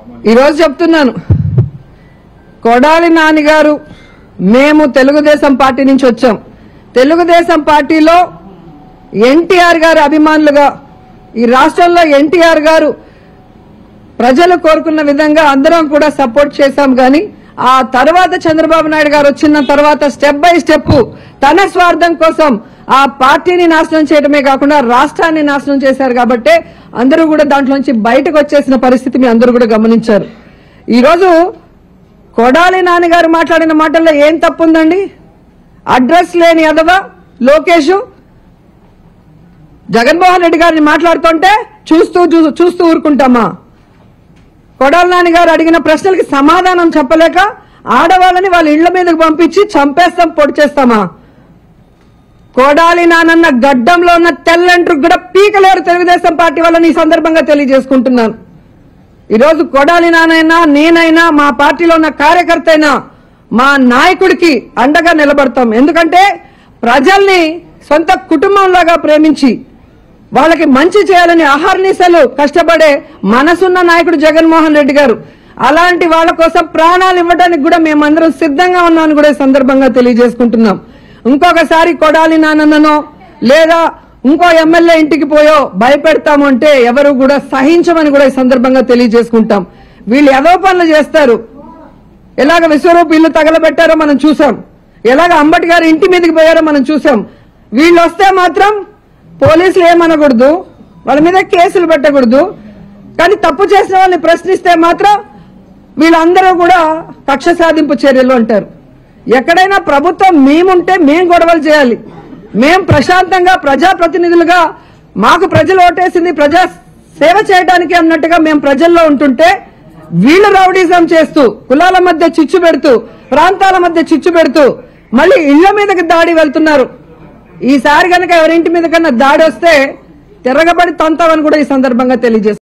ఈరోజు చెప్తున్నాను కొడాలి నాన్నగారు మేము తెలుగుదేశం పార్టీ నుంచి వచ్చాం తెలుగుదేశం పార్టీలో ఎన్టీఆర్ గారు అభిమానులుగా ఈ రాష్ట్రంలో ఎన్టీఆర్ గారు ప్రజలు కోరుకున్న విధంగా అందరం కూడా సపోర్ట్ చేశాం కానీ ఆ తర్వాత చంద్రబాబు నాయుడు గారు వచ్చిన తర్వాత స్టెప్ బై స్టెప్ తన స్వార్థం కోసం ఆ పార్టీని నాశనం చేయడమే కాకుండా రాష్ట్రాన్ని నాశనం చేశారు కాబట్టి అందరూ కూడా దాంట్లోంచి బయటకు వచ్చేసిన పరిస్థితి మీ అందరూ కూడా గమనించారు ఈరోజు కొడాలి నాన్నగారు మాట్లాడిన మాటల్లో ఏం తప్పుందండి అడ్రస్ లేని అదవా లోకేష్ జగన్మోహన్ రెడ్డి గారిని మాట్లాడుతుంటే చూస్తూ చూ- చూస్తూ ఊరుకుంటామా కొడాలి నాని గారు అడిగిన ప్రశ్నలకి సమాధానం చెప్పలేక ఆడవాళ్ళని వాళ్ళ ఇళ్ల మీదకి పంపించి చంపేస్తాం పొడి చేస్తామా కొడాలి నానన్న గడ్డంలో ఉన్న తెల్లంట్రు కూడా పీకలేరు తెలుగుదేశం పార్టీ వాళ్ళని ఈ సందర్భంగా తెలియజేసుకుంటున్నాను ఈరోజు కొడాలి నానైనా నేనైనా మా పార్టీలో ఉన్న కార్యకర్త అయినా మా నాయకుడికి అండగా నిలబడతాం ఎందుకంటే ప్రజల్ని సొంత కుటుంబంలాగా ప్రేమించి వాళ్ళకి మంచి చేయాలని అహర్నిశలు కష్టపడే మనసున్న నాయకుడు జగన్మోహన్ రెడ్డి గారు అలాంటి వాళ్ళ కోసం ప్రాణాలు ఇవ్వడానికి కూడా మేమందరం సిద్ధంగా ఉన్నామని కూడా ఈ సందర్భంగా తెలియజేసుకుంటున్నాం ఇంకొకసారి కొడాలి నానన్ననో లేదా ఇంకో ఎమ్మెల్యే ఇంటికి పోయో భయపెడతాము అంటే ఎవరు కూడా సహించమని కూడా ఈ సందర్భంగా తెలియజేసుకుంటాం వీళ్ళు ఏదో పనులు చేస్తారు ఎలాగ విశ్వరూప్ ఇల్లు తగలబెట్టారో మనం చూసాం ఎలాగ అంబటి గారి ఇంటి మీదకి పోయారో మనం చూసాం వీళ్ళు వస్తే మాత్రం పోలీసులు ఏమనకూడదు వాళ్ళ మీద కేసులు పెట్టకూడదు కానీ తప్పు చేసిన వాళ్ళని ప్రశ్నిస్తే మాత్రం వీళ్ళందరూ కూడా కక్ష సాధింపు చర్యలు అంటారు ఎక్కడైనా ప్రభుత్వం మేముంటే మేం గొడవలు చేయాలి మేం ప్రశాంతంగా ప్రజాప్రతినిధులుగా మాకు ప్రజలు ఓటేసింది ప్రజా సేవ చేయడానికి అన్నట్టుగా మేము ప్రజల్లో ఉంటుంటే వీళ్ళు రౌడీజం చేస్తూ కులాల మధ్య చిచ్చు పెడుతూ ప్రాంతాల మధ్య చిచ్చు పెడుతూ మళ్ళీ ఇళ్ల మీదకి దాడి వెళ్తున్నారు ఈసారి కనుక ఎవరింటి మీద కన్నా దాడి వస్తే తిరగబడి తంతామని కూడా ఈ సందర్భంగా తెలియజేస్తారు